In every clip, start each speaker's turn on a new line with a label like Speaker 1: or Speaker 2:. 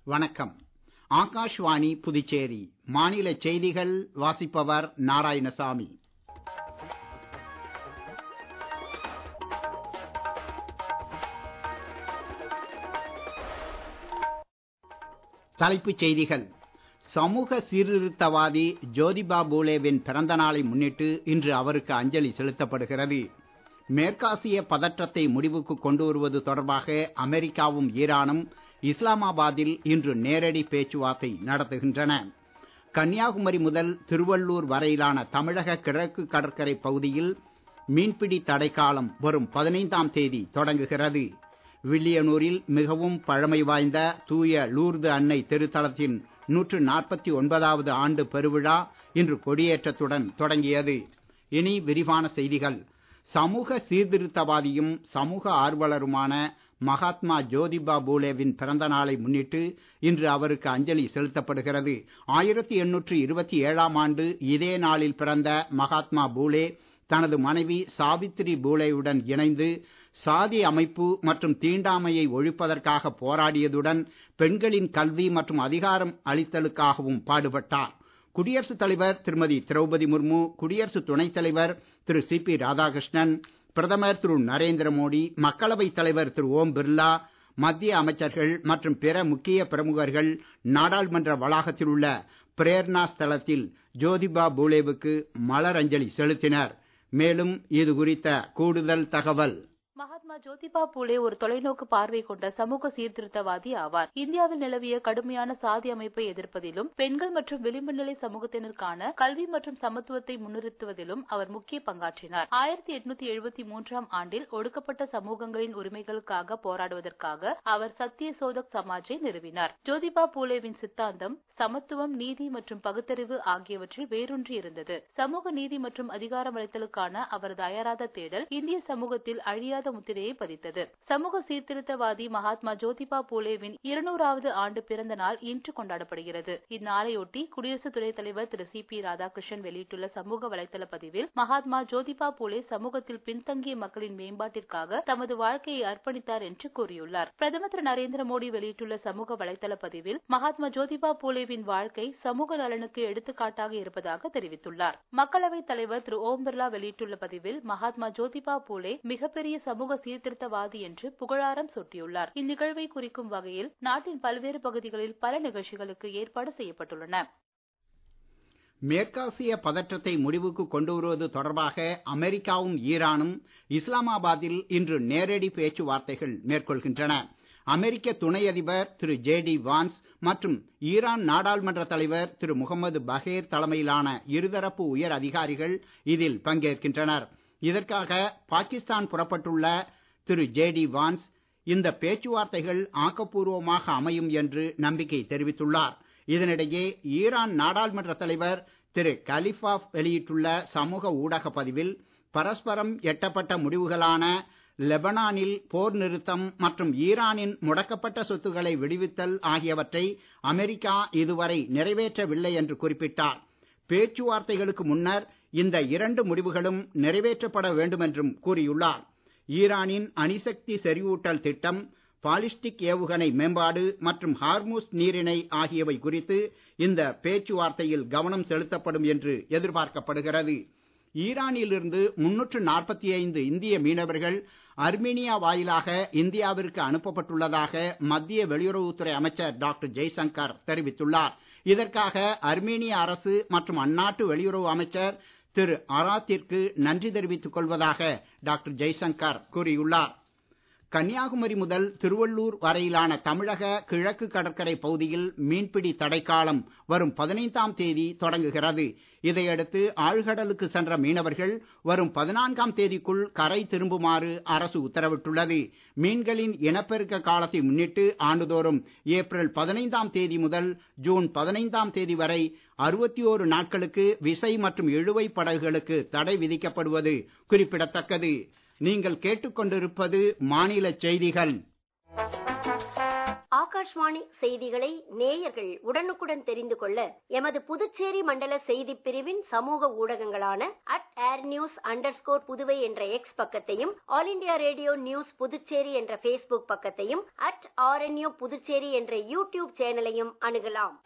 Speaker 1: வணக்கம் ஆகாஷ்வாணி புதுச்சேரி மாநில செய்திகள் வாசிப்பவர் நாராயணசாமி தலைப்புச் செய்திகள் சமூக சீர்திருத்தவாதி ஜோதிபா பூலேவின் பிறந்த நாளை முன்னிட்டு இன்று அவருக்கு அஞ்சலி செலுத்தப்படுகிறது மேற்காசிய பதற்றத்தை முடிவுக்கு கொண்டு வருவது தொடர்பாக அமெரிக்காவும் ஈரானும் இஸ்லாமாபாத்தில் இன்று நேரடி பேச்சுவார்த்தை நடத்துகின்றன கன்னியாகுமரி முதல் திருவள்ளூர் வரையிலான தமிழக கிழக்கு கடற்கரை பகுதியில் மீன்பிடி தடைக்காலம் வரும் பதினைந்தாம் தேதி தொடங்குகிறது வில்லியனூரில் மிகவும் பழமை வாய்ந்த தூய லூர்து அன்னை திருத்தலத்தின் நூற்று நாற்பத்தி ஒன்பதாவது ஆண்டு பெருவிழா இன்று கொடியேற்றத்துடன் தொடங்கியது இனி விரிவான செய்திகள் சமூக சீர்திருத்தவாதியும் சமூக ஆர்வலருமான மகாத்மா ஜோதிபா பூலேவின் பிறந்த நாளை முன்னிட்டு இன்று அவருக்கு அஞ்சலி செலுத்தப்படுகிறது ஆயிரத்தி எண்ணூற்று இருபத்தி ஏழாம் ஆண்டு இதே நாளில் பிறந்த மகாத்மா பூலே தனது மனைவி சாவித்திரி பூலேவுடன் இணைந்து சாதி அமைப்பு மற்றும் தீண்டாமையை ஒழிப்பதற்காக போராடியதுடன் பெண்களின் கல்வி மற்றும் அதிகாரம் அளித்தலுக்காகவும் பாடுபட்டார் குடியரசுத் தலைவர் திருமதி திரௌபதி முர்மு குடியரசு துணைத் தலைவர் திரு சி பி ராதாகிருஷ்ணன் பிரதமர் திரு நரேந்திர மோடி மக்களவைத் தலைவர் திரு ஓம் பிர்லா மத்திய அமைச்சர்கள் மற்றும் பிற முக்கிய பிரமுகர்கள் நாடாளுமன்ற வளாகத்தில் உள்ள பிரேர்னா ஸ்தலத்தில் ஜோதிபா பூலேவுக்கு மலரஞ்சலி செலுத்தினர் மேலும் இது குறித்த கூடுதல் தகவல்
Speaker 2: மகாத்மா ஜோதிபா பூலே ஒரு தொலைநோக்கு பார்வை கொண்ட சமூக சீர்திருத்தவாதி ஆவார் இந்தியாவில் நிலவிய கடுமையான சாதி அமைப்பை எதிர்ப்பதிலும் பெண்கள் மற்றும் விளிம்பு நிலை சமூகத்தினருக்கான கல்வி மற்றும் சமத்துவத்தை முன்னிறுத்துவதிலும் அவர் முக்கிய பங்காற்றினார் ஆயிரத்தி எட்நூத்தி எழுபத்தி மூன்றாம் ஆண்டில் ஒடுக்கப்பட்ட சமூகங்களின் உரிமைகளுக்காக போராடுவதற்காக அவர் சத்திய சோதக் சமாஜை நிறுவினார் ஜோதிபா பூலேவின் சித்தாந்தம் சமத்துவம் நீதி மற்றும் பகுத்தறிவு ஆகியவற்றில் வேரூன்றி இருந்தது சமூக நீதி மற்றும் அதிகாரமளித்தலுக்கான அவரது அயராத தேடல் இந்திய சமூகத்தில் அழியாத முத்திரையை பதித்தது சமூக சீர்திருத்தவாதி மகாத்மா ஜோதிபா பூலேவின் இருநூறாவது ஆண்டு பிறந்த நாள் இன்று கொண்டாடப்படுகிறது இந்நாளையொட்டி குடியரசு துணைத் தலைவர் திரு சி பி ராதாகிருஷ்ணன் வெளியிட்டுள்ள சமூக வலைதள பதிவில் மகாத்மா ஜோதிபா பூலே சமூகத்தில் பின்தங்கிய மக்களின் மேம்பாட்டிற்காக தமது வாழ்க்கையை அர்ப்பணித்தார் என்று கூறியுள்ளார் பிரதமர் திரு நரேந்திர மோடி வெளியிட்டுள்ள சமூக வலைதள பதிவில் மகாத்மா ஜோதிபா பூலேவின் வாழ்க்கை சமூக நலனுக்கு எடுத்துக்காட்டாக இருப்பதாக தெரிவித்துள்ளார் மக்களவைத் தலைவர் திரு ஓம் பிர்லா வெளியிட்டுள்ள பதிவில் மகாத்மா ஜோதிபா பூலே மிகப்பெரிய சமூக சீர்திருத்தவாதி என்று புகழாரம் சூட்டியுள்ளார் இந்நிகழ்வை குறிக்கும் வகையில் நாட்டின் பல்வேறு பகுதிகளில் பல நிகழ்ச்சிகளுக்கு ஏற்பாடு செய்யப்பட்டுள்ளன
Speaker 1: மேற்காசிய பதற்றத்தை முடிவுக்கு கொண்டு வருவது தொடர்பாக அமெரிக்காவும் ஈரானும் இஸ்லாமாபாத்தில் இன்று நேரடி பேச்சுவார்த்தைகள் மேற்கொள்கின்றன அமெரிக்க துணை அதிபர் திரு ஜே டி வான்ஸ் மற்றும் ஈரான் நாடாளுமன்ற தலைவர் திரு முகமது பகேர் தலைமையிலான இருதரப்பு உயர் அதிகாரிகள் இதில் பங்கேற்கின்றனர் இதற்காக பாகிஸ்தான் புறப்பட்டுள்ள திரு ஜே டி வான்ஸ் இந்த பேச்சுவார்த்தைகள் ஆக்கப்பூர்வமாக அமையும் என்று நம்பிக்கை தெரிவித்துள்ளார் இதனிடையே ஈரான் நாடாளுமன்ற தலைவர் திரு கலிஃபாப் வெளியிட்டுள்ள சமூக ஊடக பதிவில் பரஸ்பரம் எட்டப்பட்ட முடிவுகளான லெபனானில் போர் நிறுத்தம் மற்றும் ஈரானின் முடக்கப்பட்ட சொத்துக்களை விடுவித்தல் ஆகியவற்றை அமெரிக்கா இதுவரை நிறைவேற்றவில்லை என்று குறிப்பிட்டார் பேச்சுவார்த்தைகளுக்கு முன்னர் இந்த இரண்டு முடிவுகளும் நிறைவேற்றப்பட வேண்டும் என்றும் கூறியுள்ளார் ஈரானின் அணுசக்தி செறிவூட்டல் திட்டம் பாலிஸ்டிக் ஏவுகணை மேம்பாடு மற்றும் ஹார்மூஸ் நீரிணை ஆகியவை குறித்து இந்த பேச்சுவார்த்தையில் கவனம் செலுத்தப்படும் என்று எதிர்பார்க்கப்படுகிறது ஈரானிலிருந்து முன்னூற்று நாற்பத்தி ஐந்து இந்திய மீனவர்கள் அர்மீனியா வாயிலாக இந்தியாவிற்கு அனுப்பப்பட்டுள்ளதாக மத்திய வெளியுறவுத்துறை அமைச்சர் டாக்டர் ஜெய்சங்கர் தெரிவித்துள்ளார் இதற்காக அர்மீனிய அரசு மற்றும் அந்நாட்டு வெளியுறவு அமைச்சர் திரு அராத்திற்கு நன்றி தெரிவித்துக் கொள்வதாக டாக்டர் ஜெய்சங்கர் கூறியுள்ளார் கன்னியாகுமரி முதல் திருவள்ளூர் வரையிலான தமிழக கிழக்கு கடற்கரை பகுதியில் மீன்பிடி தடைக்காலம் வரும் பதினைந்தாம் தேதி தொடங்குகிறது இதையடுத்து ஆழ்கடலுக்கு சென்ற மீனவர்கள் வரும் பதினான்காம் தேதிக்குள் கரை திரும்புமாறு அரசு உத்தரவிட்டுள்ளது மீன்களின் இனப்பெருக்க காலத்தை முன்னிட்டு ஆண்டுதோறும் ஏப்ரல் பதினைந்தாம் தேதி முதல் ஜூன் பதினைந்தாம் தேதி வரை அறுபத்தி ஓரு நாட்களுக்கு விசை மற்றும் இழுவை படகுகளுக்கு தடை விதிக்கப்படுவது குறிப்பிடத்தக்கது நீங்கள் கேட்டுக்கொண்டிருப்பது மாநில செய்திகள்
Speaker 3: ஆகாஷ்வாணி செய்திகளை நேயர்கள் உடனுக்குடன் தெரிந்து கொள்ள எமது புதுச்சேரி மண்டல செய்திப் பிரிவின் சமூக ஊடகங்களான at air news under Puduvai என்ற எக்ஸ் பக்கத்தையும் All India Radio News Puducherry என்ற ஃபேஸ்புக் பக்கத்தையும் அட் ஆர்என்யூ புதுச்சேரி என்ற யூடியூப் சேனலையும் அணுகலாம்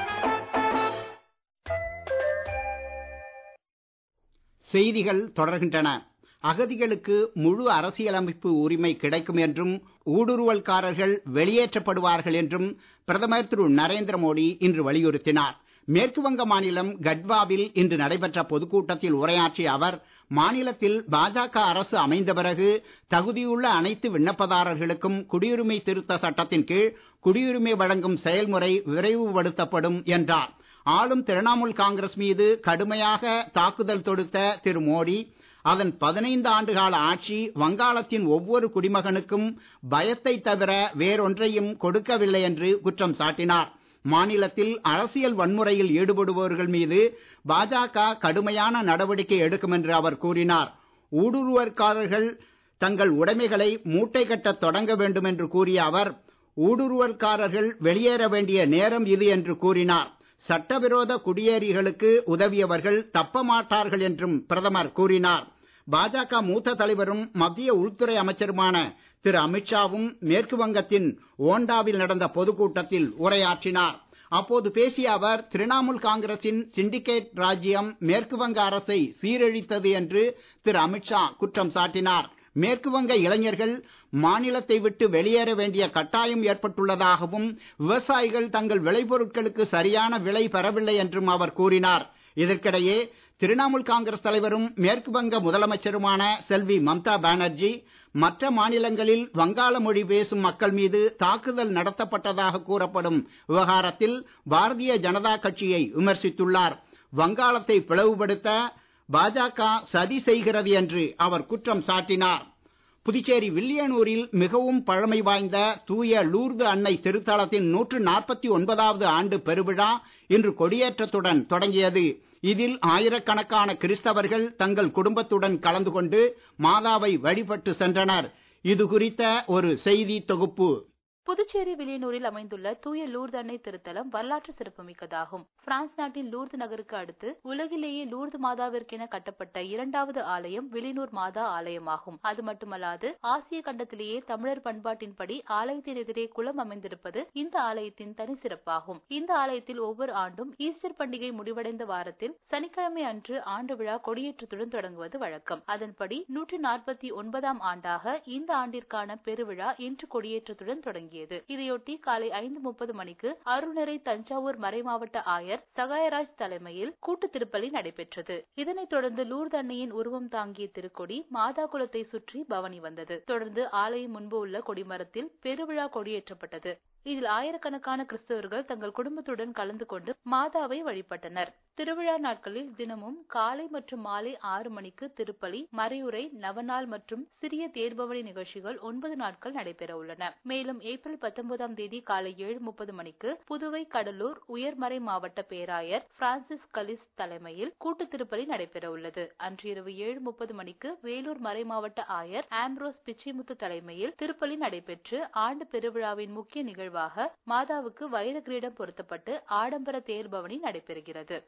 Speaker 1: செய்திகள் தொடர்கின்றன அகதிகளுக்கு முழு அரசியலமைப்பு உரிமை கிடைக்கும் என்றும் ஊடுருவல்காரர்கள் வெளியேற்றப்படுவார்கள் என்றும் பிரதமர் திரு நரேந்திர மோடி இன்று வலியுறுத்தினார் மேற்கு வங்க மாநிலம் கட்வாவில் இன்று நடைபெற்ற பொதுக்கூட்டத்தில் உரையாற்றிய அவர் மாநிலத்தில் பாஜக அரசு அமைந்த பிறகு தகுதியுள்ள அனைத்து விண்ணப்பதாரர்களுக்கும் குடியுரிமை திருத்த சட்டத்தின் கீழ் குடியுரிமை வழங்கும் செயல்முறை விரைவுபடுத்தப்படும் என்றார் ஆளும் திரிணாமுல் காங்கிரஸ் மீது கடுமையாக தாக்குதல் தொடுத்த திரு மோடி அதன் பதினைந்து ஆண்டுகால ஆட்சி வங்காளத்தின் ஒவ்வொரு குடிமகனுக்கும் பயத்தை தவிர வேறொன்றையும் கொடுக்கவில்லை என்று குற்றம் சாட்டினார் மாநிலத்தில் அரசியல் வன்முறையில் ஈடுபடுபவர்கள் மீது பாஜக கடுமையான நடவடிக்கை எடுக்கும் என்று அவர் கூறினார் ஊடுருவற்காரர்கள் தங்கள் உடைமைகளை மூட்டை கட்டத் தொடங்க வேண்டும் என்று கூறிய அவர் ஊடுருவல்காரர்கள் வெளியேற வேண்டிய நேரம் இது என்று கூறினார் சட்டவிரோத குடியேறிகளுக்கு உதவியவர்கள் தப்ப மாட்டார்கள் என்றும் பிரதமர் கூறினார் பாஜக மூத்த தலைவரும் மத்திய உள்துறை அமைச்சருமான திரு அமித்ஷாவும் மேற்கு வங்கத்தின் ஓண்டாவில் நடந்த பொதுக்கூட்டத்தில் உரையாற்றினார் அப்போது பேசிய அவர் திரிணாமுல் காங்கிரசின் சிண்டிகேட் ராஜ்யம் மேற்கு வங்க அரசை சீரழித்தது என்று திரு அமித்ஷா குற்றம் சாட்டினார் மேற்கு வங்க இளைஞர்கள் மாநிலத்தை விட்டு வெளியேற வேண்டிய கட்டாயம் ஏற்பட்டுள்ளதாகவும் விவசாயிகள் தங்கள் விளைபொருட்களுக்கு சரியான விலை பெறவில்லை என்றும் அவர் கூறினார் இதற்கிடையே திரிணாமுல் காங்கிரஸ் தலைவரும் மேற்கு வங்க முதலமைச்சருமான செல்வி மம்தா பானர்ஜி மற்ற மாநிலங்களில் வங்காள மொழி பேசும் மக்கள் மீது தாக்குதல் நடத்தப்பட்டதாக கூறப்படும் விவகாரத்தில் பாரதிய ஜனதா கட்சியை விமர்சித்துள்ளார் வங்காளத்தை பிளவுபடுத்த பாஜக சதி செய்கிறது என்று அவர் குற்றம் சாட்டினார் புதுச்சேரி வில்லியனூரில் மிகவும் பழமை வாய்ந்த தூய லூர்து அன்னை திருத்தலத்தின் நூற்று நாற்பத்தி ஒன்பதாவது ஆண்டு பெருவிழா இன்று கொடியேற்றத்துடன் தொடங்கியது இதில் ஆயிரக்கணக்கான கிறிஸ்தவர்கள் தங்கள் குடும்பத்துடன் கலந்து கொண்டு மாதாவை வழிபட்டு சென்றனர் இது குறித்த ஒரு செய்தி தொகுப்பு
Speaker 2: புதுச்சேரி வில்லியனூரில் அமைந்துள்ள தூய லூர்து அன்னை திருத்தலம் வரலாற்று சிறப்புமிக்கதாகும் பிரான்ஸ் நாட்டின் லூர்து நகருக்கு அடுத்து உலகிலேயே லூர்து மாதாவிற்கென கட்டப்பட்ட இரண்டாவது ஆலயம் வில்லியனூர் மாதா ஆலயமாகும் அது மட்டுமல்லாது ஆசிய கண்டத்திலேயே தமிழர் பண்பாட்டின்படி ஆலயத்தின் எதிரே குளம் அமைந்திருப்பது இந்த ஆலயத்தின் தனி சிறப்பாகும் இந்த ஆலயத்தில் ஒவ்வொரு ஆண்டும் ஈஸ்டர் பண்டிகை முடிவடைந்த வாரத்தில் சனிக்கிழமை அன்று ஆண்டு விழா கொடியேற்றத்துடன் தொடங்குவது வழக்கம் அதன்படி நூற்றி நாற்பத்தி ஒன்பதாம் ஆண்டாக இந்த ஆண்டிற்கான பெருவிழா இன்று கொடியேற்றத்துடன் தொடங்கியது தொடங்கியது இதையொட்டி காலை ஐந்து முப்பது மணிக்கு அருள்நிறை தஞ்சாவூர் மறைமாவட்ட ஆயர் சகாயராஜ் தலைமையில் கூட்டு திருப்பலி நடைபெற்றது இதனைத் தொடர்ந்து லூர்து அன்னையின் உருவம் தாங்கிய திருக்கொடி மாதா குலத்தை சுற்றி பவனி வந்தது தொடர்ந்து ஆலயம் முன்பு உள்ள கொடிமரத்தில் பெருவிழா கொடியேற்றப்பட்டது இதில் ஆயிரக்கணக்கான கிறிஸ்தவர்கள் தங்கள் குடும்பத்துடன் கலந்து கொண்டு மாதாவை வழிபட்டனர் திருவிழா நாட்களில் தினமும் காலை மற்றும் மாலை ஆறு மணிக்கு திருப்பலி மறையுறை நவநாள் மற்றும் சிறிய தேர்பவனி நிகழ்ச்சிகள் ஒன்பது நாட்கள் நடைபெற உள்ளன மேலும் ஏப்ரல் பத்தொன்பதாம் தேதி காலை ஏழு முப்பது மணிக்கு புதுவை கடலூர் உயர்மறை மாவட்ட பேராயர் பிரான்சிஸ் கலிஸ் தலைமையில் கூட்டு திருப்பலி நடைபெற உள்ளது அன்று இரவு ஏழு முப்பது மணிக்கு வேலூர் மறை மாவட்ட ஆயர் ஆம்ப்ரோஸ் பிச்சிமுத்து தலைமையில் திருப்பலி நடைபெற்று ஆண்டு பெருவிழாவின் முக்கிய நிகழ்வாக மாதாவுக்கு வைர கிரீடம் பொருத்தப்பட்டு ஆடம்பர தேர்பவனி நடைபெறுகிறது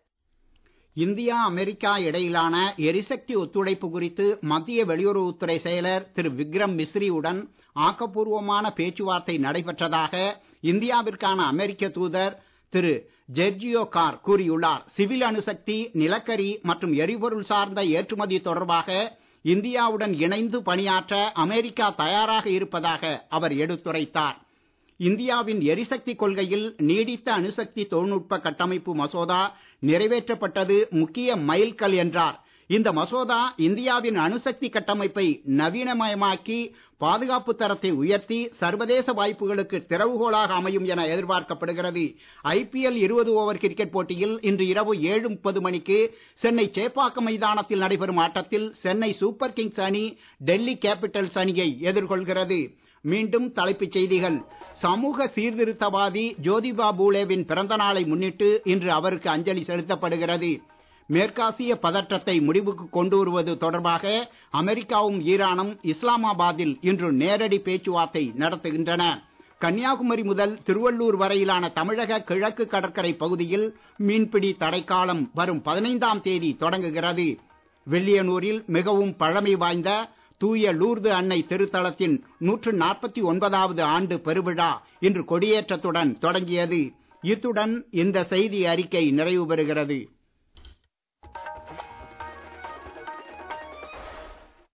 Speaker 1: இந்தியா அமெரிக்கா இடையிலான எரிசக்தி ஒத்துழைப்பு குறித்து மத்திய வெளியுறவுத்துறை செயலர் திரு விக்ரம் மிஸ்ரியுடன் ஆக்கப்பூர்வமான பேச்சுவார்த்தை நடைபெற்றதாக இந்தியாவிற்கான அமெரிக்க தூதர் திரு ஜெர்ஜியோ கார் கூறியுள்ளார் சிவில் அணுசக்தி நிலக்கரி மற்றும் எரிபொருள் சார்ந்த ஏற்றுமதி தொடர்பாக இந்தியாவுடன் இணைந்து பணியாற்ற அமெரிக்கா தயாராக இருப்பதாக அவர் எடுத்துரைத்தார் இந்தியாவின் எரிசக்தி கொள்கையில் நீடித்த அணுசக்தி தொழில்நுட்ப கட்டமைப்பு மசோதா நிறைவேற்றப்பட்டது முக்கிய மைல்கல் என்றார் இந்த மசோதா இந்தியாவின் அணுசக்தி கட்டமைப்பை நவீனமயமாக்கி பாதுகாப்பு தரத்தை உயர்த்தி சர்வதேச வாய்ப்புகளுக்கு திறவுகோலாக அமையும் என எதிர்பார்க்கப்படுகிறது ஐபிஎல் இருபது ஓவர் கிரிக்கெட் போட்டியில் இன்று இரவு ஏழு முப்பது மணிக்கு சென்னை சேப்பாக்கம் மைதானத்தில் நடைபெறும் ஆட்டத்தில் சென்னை சூப்பர் கிங்ஸ் அணி டெல்லி கேபிட்டல்ஸ் அணியை எதிர்கொள்கிறது மீண்டும் தலைப்புச் செய்திகள் சமூக சீர்திருத்தவாதி ஜோதிபா பூலேவின் பிறந்த நாளை முன்னிட்டு இன்று அவருக்கு அஞ்சலி செலுத்தப்படுகிறது மேற்காசிய பதற்றத்தை முடிவுக்கு கொண்டு வருவது தொடர்பாக அமெரிக்காவும் ஈரானும் இஸ்லாமாபாத்தில் இன்று நேரடி பேச்சுவார்த்தை நடத்துகின்றன கன்னியாகுமரி முதல் திருவள்ளூர் வரையிலான தமிழக கிழக்கு கடற்கரை பகுதியில் மீன்பிடி தடைக்காலம் வரும் பதினைந்தாம் தேதி தொடங்குகிறது வெள்ளியனூரில் மிகவும் பழமை வாய்ந்த தூய லூர்து அன்னை திருத்தலத்தின் நூற்று நாற்பத்தி ஒன்பதாவது ஆண்டு பெருவிழா இன்று கொடியேற்றத்துடன் தொடங்கியது இத்துடன் இந்த செய்தி அறிக்கை நிறைவு பெறுகிறது